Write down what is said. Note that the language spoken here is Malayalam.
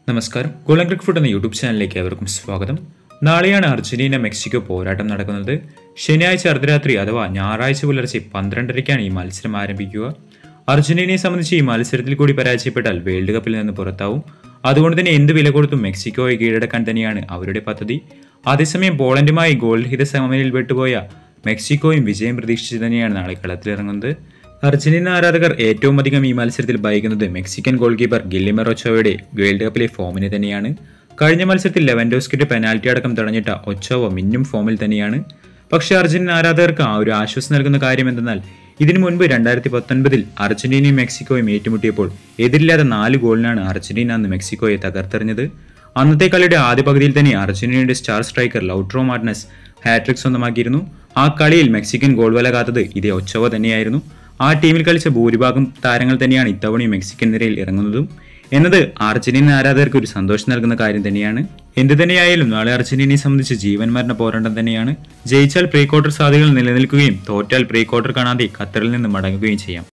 നമസ്കാരം ഗോളൻ ക്രിക്ക് ഫുഡ് എന്ന യൂട്യൂബ് ചാനലിലേക്ക് ഏവർക്കും സ്വാഗതം നാളെയാണ് അർജന്റീന മെക്സിക്കോ പോരാട്ടം നടക്കുന്നത് ശനിയാഴ്ച അർദ്ധരാത്രി അഥവാ ഞായറാഴ്ച പുലർച്ചെ പന്ത്രണ്ടരയ്ക്കാണ് ഈ മത്സരം ആരംഭിക്കുക അർജന്റീനയെ സംബന്ധിച്ച് ഈ മത്സരത്തിൽ കൂടി പരാജയപ്പെട്ടാൽ വേൾഡ് കപ്പിൽ നിന്ന് പുറത്താവും അതുകൊണ്ട് തന്നെ എന്ത് വില കൊടുത്തും മെക്സിക്കോയെ കീഴടക്കാൻ തന്നെയാണ് അവരുടെ പദ്ധതി അതേസമയം പോളണ്ടുമായി ഗോൾ രഹിത സമനിലയിൽ പെട്ടുപോയ മെക്സിക്കോയും വിജയം പ്രതീക്ഷിച്ച് തന്നെയാണ് നാളെ കളത്തിലിറങ്ങുന്നത് അർജന്റീന ആരാധകർ ഏറ്റവും അധികം ഈ മത്സരത്തിൽ ഭയക്കുന്നത് മെക്സിക്കൻ ഗോൾ കീപ്പർ ഗില്ലിമെറോച്ചോയുടെ വേൾഡ് കപ്പിലെ ഫോമിനെ തന്നെയാണ് കഴിഞ്ഞ മത്സരത്തിൽ ലെവൻഡോസ്കിന്റെ പെനാൽറ്റി അടക്കം തടഞ്ഞിട്ട ഒച്ചോവ മിന്നും ഫോമിൽ തന്നെയാണ് പക്ഷേ അർജന്റീന ആരാധകർക്ക് ആ ഒരു ആശ്വാസം നൽകുന്ന കാര്യം എന്തെന്നാൽ ഇതിനു മുൻപ് രണ്ടായിരത്തി പത്തൊൻപതിൽ അർജന്റീനയും മെക്സിക്കോയും ഏറ്റുമുട്ടിയപ്പോൾ എതിരില്ലാത്ത നാല് ഗോളിനാണ് അർജന്റീന അന്ന് മെക്സിക്കോയെ തകർത്തെറിഞ്ഞത് അന്നത്തെ കളിയുടെ ആദ്യ പകുതിയിൽ തന്നെ അർജന്റീനയുടെ star striker Lautaro Martinez hat trick സ്വന്തമാക്കിയിരുന്നു ആ കളിയിൽ മെക്സിക്കൻ ഗോൾ വല കാത്തത് ഇതേ ഒച്ചവ തന്നെയായിരുന്നു ആ ടീമിൽ കളിച്ച ഭൂരിഭാഗം താരങ്ങൾ തന്നെയാണ് ഇത്തവണയും മെക്സിക്കൻ നിരയിൽ ഇറങ്ങുന്നതും എന്നത് അർജന്റീന ആരാധകർക്ക് ഒരു സന്തോഷം നൽകുന്ന കാര്യം തന്നെയാണ് എന്ത് തന്നെയായാലും നാളെ അർജന്റീനയെ സംബന്ധിച്ച് ജീവൻ മരണ പോരാട്ടം തന്നെയാണ് ജയിച്ചാൽ പ്രീ ക്വാർട്ടർ സാധ്യതകൾ നിലനിൽക്കുകയും തോറ്റാൽ പ്രീ ക്വാർട്ടർ കാണാതെ ഖത്തറിൽ നിന്ന് മടങ്ങുകയും ചെയ്യാം